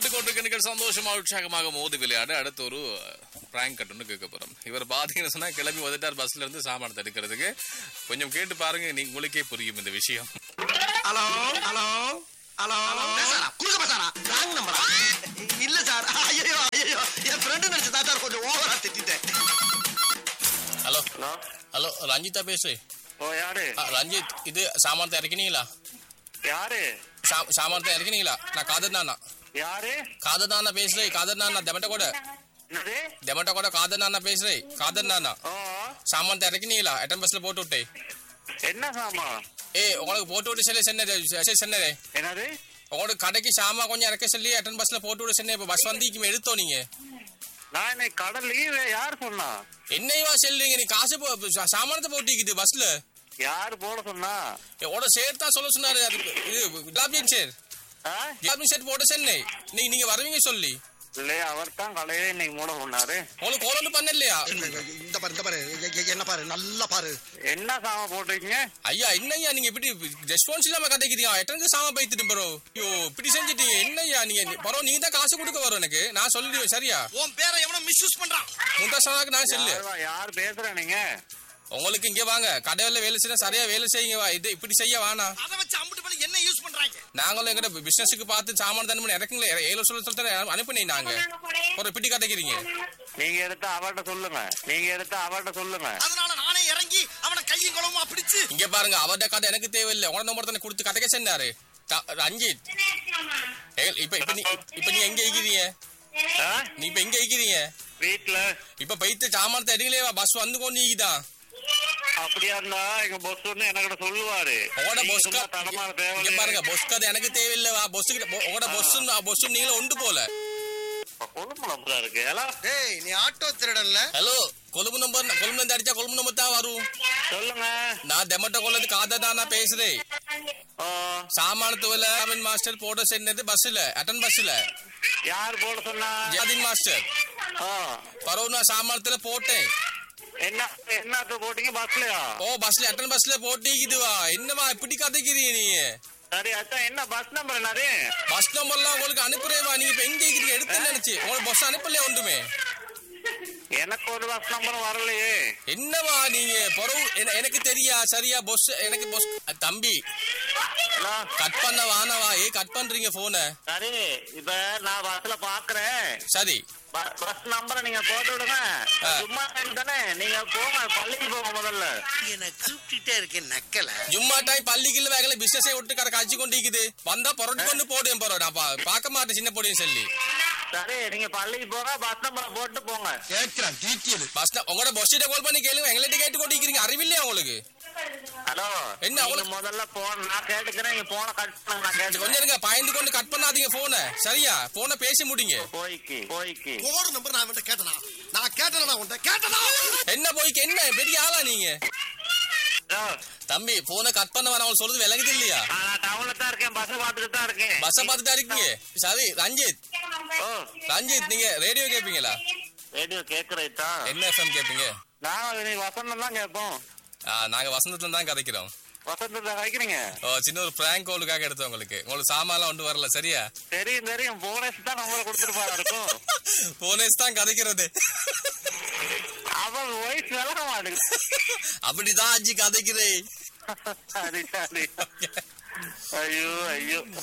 கேட்டுக்கொண்டிருக்க சந்தோஷமா உற்சாகமாக மோதி விளையாட அடுத்து ஒரு பிராங்க் கட்டுன்னு கேட்க போறோம் இவர் பாத்தீங்கன்னு சொன்னா கிளம்பி வந்துட்டார் பஸ்ல இருந்து சாமானத்தை எடுக்கிறதுக்கு கொஞ்சம் கேட்டு பாருங்க நீ உங்களுக்கே புரியும் இந்த விஷயம் ஹலோ ஹலோ ஹலோ பேசாரா குறுக்க பேசாரா ராங் நம்பரா இல்ல சார் ஐயோ ஐயோ என் ஃப்ரெண்டு நினைச்சு தான் சார் கொஞ்சம் ஓவரா திட்டிட்டேன் ஹலோ ஹலோ ஹலோ ரஞ்சிதா பேசு ஓ யாரு ஆ, ரஞ்சித் இது சாமானத்தை இறக்கினீங்களா யாரு சா- சாமானத்தை இறக்கினீங்களா நான் காதர் நானா யாரு காதர் நானா பேசுறேன் காதர் நானா தெமட்ட கூட என்னது தெமட்ட கூட காதர் நானா பேசுறேன் காதர் நானா ஓ சாமானத்தை இறக்கினீங்களா எட்டன் பஸ்ல போட்டு விட்டேன் என்ன சாமா ஏய் உங்களுக்கு போட்டு விட்டு சொல்லி சொன்னது சொன்னதே என்னது உங்களுக்கு கடைக்கு சாமா கொஞ்சம் இறக்க சொல்லி அட்டன் பஸ்ல போட்டு விட சொன்னேன் இப்ப பஸ் வந்திக்கு எடுத்தோம் நீங்க நான் இன்னைக்கு கடல் லீவு யார் சொன்னா என்னைவா சொல்றீங்க நீ காசு போ- சா- சாமானத்தை போட்டிக்குது பஸ்ல யார் போட சொன்னா உட சேர் தான் சொல்ல சொன்னாரு அதுக்கு இது குலாபியன் சேர் ஆ? குலாபியன் சேர் போட சொன்னேன் நீங்க நீங்க வருவீங்க சொல்லி இல்லையே அவர் தான் கடையில இன்னைக்கு மூட சொன்னாரு உங்களுக்கு கோல் ஒன்றும் பண்ணலையா இந்த பாரு இந்த பாரு எ- எ- என்ன பாரு நல்லா பாரு என்ன சாமா போட்டிருக்கீங்க ஐயா என்னய்யா நீங்க இப்படி ரெஸ்பான்ஸ் இல்லாம கதைக்கிறீங்க எட்டனுக்கு சாமா பைத்துட்டு ப்ரோ ஐயோ இப்படி செஞ்சிட்டீங்க என்னய்யா நீங்க பரவ நீங்க தான் காசு கொடுக்க வரும் எனக்கு நான் சொல்லிடுவேன் சரியா உன் பேரை எவனோ மிஸ்யூஸ் பண்றான் முந்தா சொன்னாக்கு நான் சொல்லு யாருவா? யார் பேசுற நீங்க உங்களுக்கு இங்க வாங்க கடையில வேலை செய்ய சரியா வேலை செய்யுங்க வா இது இப்படி செய்ய வேணாம் அதை வச்சு அம்பிட்டு பண்ணி என்ன யூஸ் பண்றாங்க நாங்களும் எங்கிட்ட பிசினஸுக்கு பார்த்து சாமான் தானே பண்ணி இறக்குங்களே ஏழு சொல்ல சொல்லிட்டு அனுப்பினீங்க நாங்க ஒரு இப்படி கதைக்கிறீங்க நீங்க எடுத்து அவர்கிட்ட சொல்லுங்க நீங்க எடுத்து அவர்கிட்ட சொல்லுங்க அதனால நானே இறங்கி அவனை கையும் குளமா பிடிச்சு இங்க பாருங்க அவர்ட கதை எனக்கு தேவையில்லை உன நம்பர் தானே கொடுத்து கதைக்க சொன்னாரு த- ரஞ்சித் ஏய், இப்ப இப்ப நீ இப்ப நீ எங்க இருக்கிறீங்க ஆ? நீ இப்ப எங்க இருக்கிறீங்க வீட்டுல இப்ப பைத்து சாமானத்தை எடுக்கலையே பஸ் வந்து கொண்டு நீக்குதான் அப்படியா இருந்தா எங்க பொஸ் ஒண்ணு என்கிட்ட சொல்லுவாரு உங்களோட நீங்க பொஸ் சும்மா தடமாற இங்க தேவையில்லை. பாருங்க பொஸ் கதை எனக்கு தேவையில்லை வா பொஸ் கிட்ட உங்களோட பொஸ்ஸும் பொஸ்ஸும் நீங்களும் ஒன்று போல கொழும்புல அப்படிதான் இருக்கு எல்லாம் டேய் நீ ஆட்டோ திருடன்ல hello Colombo number Colombo number அடிச்சா கொழும்பு நம்பர் தான் வரும் சொல்லுங்க நான் தெமட்ட கொள்ளது காதை தான் நான் பேசுறேன் ஆ, சாமானத்துவல அமின் மாஸ்டர் போட சென்னது பஸ்ல அட்டன் பஸ்ல யார் போட சொன்னா ஜாதின் மாஸ்டர் ஆ, பரவ நான் சாமானத்துல போட்டேன் என்ன என்னத்த போட்டீங்க பஸ்லயா ஓ பஸ்ல அட்டன் பஸ்ல போட்டிக்குதுவா என்னவா இப்படி கதைக்கிறீங்க நீங்க சரி அதான் என்ன பஸ் நம்பர் என்னது பஸ் நம்பர்லாம் உங்களுக்கு அனுப்புறேவா நீங்க இப்ப எங்க இருக்கிறீங்க எடுத்து நினைச்சு உங்களுக்கு பஸ் அனுப்பலையா ஒன்றுமே எனக்கு ஒரு பஸ் நம்பரும் வரலையே என்னவா நீங்க பரவு என- எனக்கு தெரியா சரியா பொஸ் எனக்கு பொஸ் தம்பி ஹலோ, கட் பண்ண வானவா ஏ கட் பண்றீங்க போன சரி இப்ப நான் பஸ்ல பாக்குறேன் சரி ப- பஸ் நம்பரை நீங்க போட்டு விடுங்க ஆ. சும்மா தானே நீங்க போங்க பள்ளிக்கு போங்க முதல்ல என்ன கூப்பிட்டுட்டே இருக்கேன் நக்கல ஜும்மா டைம் பள்ளிக்குள்ள வேகல பிசினஸே விட்டு கடை காய்ச்சி கொண்டு இருக்குது வந்தா புரட்டு கொண்டு போடுவேன் போறோம் நான் பா- பார்க்க மாட்டேன் சின்ன பொடியும் சொல்லி சரி நீங்க பள்ளிக்கு போங்க பஸ் நம்பரை போட்டு போங்க கேட்கிறான் டீட்டெயில் பஸ் உங்களோட பொஸ்ட கால் பண்ணி கேளுங்க எங்கள்ட்ட கேட்டு கொண்டிருக்கிறீங்க அறிவில்லையா உங்களுக்கு ஹலோ என்ன நீங்க அவளுக்கு- முதல்ல போன நான் கேட்டுக்கிறேன் நீங்க போன கட் பண்ணுங்க நான் கொஞ்சம் கேட்டுக்கிறேன் இருங்க பாய்ந்து கொண்டு கட் பண்ணாதீங்க போன சரியா போன பேசி முடிங்க போய்க்கு போய்க்கு போடு நம்பர் நான் அவன்கிட்ட கேட்டனா நான் கேட்டனா உன்கிட்ட கேட்டனா என்ன போய்க்கு என்ன பெரிய ஆளா நீங்க ஹலோ, தம்பி போன கட் பண்ண வர அவன் சொல்றது விளங்குது இல்லையா ஆ, நான் டவுன்ல தான் இருக்கேன் பஸ் பார்த்துட்டு தான் இருக்கேன் பஸ்ஸ பார்த்துட்டா இருக்கீங்க சரி ரஞ்சித் ஓ ரஞ்சித் நீங்க ரேடியோ கேப்பீங்களா ரேடியோ கேக்குறேட்டா என்ன எஃப்எம் கேப்பீங்க நான் நீ வசந்தம் தான் கேட்போம் ஆ, நாங்க வசந்தத்துல தான் கதைக்கிறோம் வசந்தத்தை வைக்கிறீங்க ஓ சின்ன ஒரு பிராங்க் கோலுக்காக எடுத்தோம் உங்களுக்கு உங்களுக்கு சாமான்லாம் ஒன்று வரல சரியா தெரியும் தெரியும் போனஸ் தான் நம்பரை கொடுத்துருப்பாரு இருக்கும் போனேஸ் தான் கதைக்கிறது அவன் வயசு விளக்க மாட்டேங்குது அப்படிதான் அஜி கதைக்கிறேன் சரி சரி ஐயோ ஐயோ